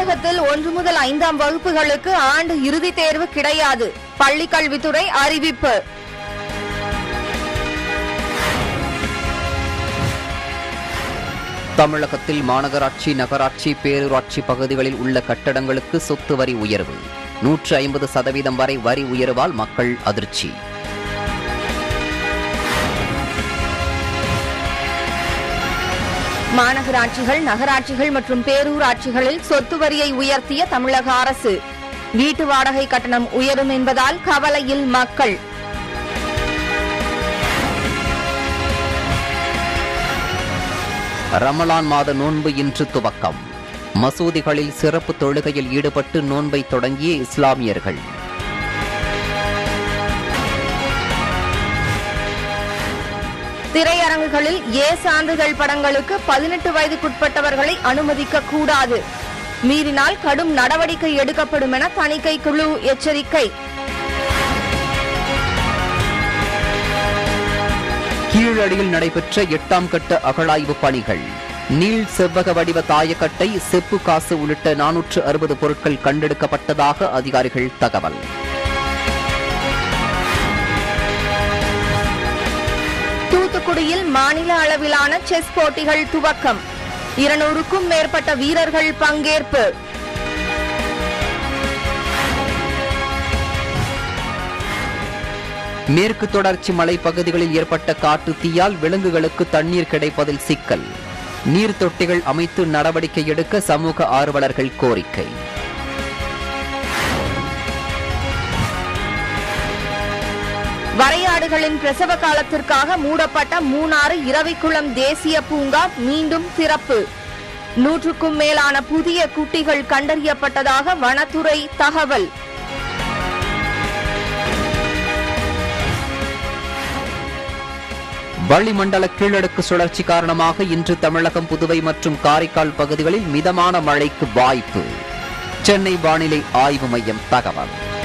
தமிழகத்தில் ஒன்று முதல் ஐந்தாம் வகுப்புகளுக்கு ஆண்டு இறுதித் தேர்வு கிடையாது பள்ளிக் கல்வித்துறை அறிவிப்பு தமிழகத்தில் மாநகராட்சி நகராட்சி பேரூராட்சி பகுதிகளில் உள்ள கட்டடங்களுக்கு சொத்து வரி உயர்வு நூற்று ஐம்பது சதவீதம் வரை வரி உயர்வால் மக்கள் அதிர்ச்சி மாநகராட்சிகள் நகராட்சிகள் மற்றும் பேரூராட்சிகளில் சொத்து வரியை உயர்த்திய தமிழக அரசு வீட்டு வாடகை கட்டணம் உயரும் என்பதால் கவலையில் மக்கள் ரமலான் மாத நோன்பு இன்று துவக்கம் மசூதிகளில் சிறப்பு தொழுகையில் ஈடுபட்டு நோன்பை தொடங்கிய இஸ்லாமியர்கள் திரையரங்குகளில் ஏ சான்றிதழ் படங்களுக்கு பதினெட்டு வயதுக்குட்பட்டவர்களை அனுமதிக்க கூடாது மீறினால் கடும் நடவடிக்கை எடுக்கப்படும் என தணிக்கை குழு எச்சரிக்கை கீழடியில் நடைபெற்ற எட்டாம் கட்ட அகழாய்வு பணிகள் நீள் செவ்வக வடிவ தாயக்கட்டை செப்பு காசு உள்ளிட்ட நானூற்று அறுபது பொருட்கள் கண்டெடுக்கப்பட்டதாக அதிகாரிகள் தகவல் தூத்துக்குடியில் மாநில அளவிலான செஸ் போட்டிகள் துவக்கம் இருநூறுக்கும் மேற்பட்ட வீரர்கள் பங்கேற்பு மேற்கு தொடர்ச்சி மலைப்பகுதிகளில் ஏற்பட்ட காட்டு தீயால் விலங்குகளுக்கு தண்ணீர் கிடைப்பதில் சிக்கல் நீர் தொட்டிகள் அமைத்து நடவடிக்கை எடுக்க சமூக ஆர்வலர்கள் கோரிக்கை வரையாடுகளின் பிரசவ காலத்திற்காக மூடப்பட்ட மூணாறு இரவிக்குளம் தேசிய பூங்கா மீண்டும் திறப்பு நூற்றுக்கும் மேலான புதிய குட்டிகள் கண்டறியப்பட்டதாக வனத்துறை தகவல் வளிமண்டல கீழடுக்கு சுழற்சி காரணமாக இன்று தமிழகம் புதுவை மற்றும் காரைக்கால் பகுதிகளில் மிதமான மழைக்கு வாய்ப்பு சென்னை வானிலை ஆய்வு மையம் தகவல்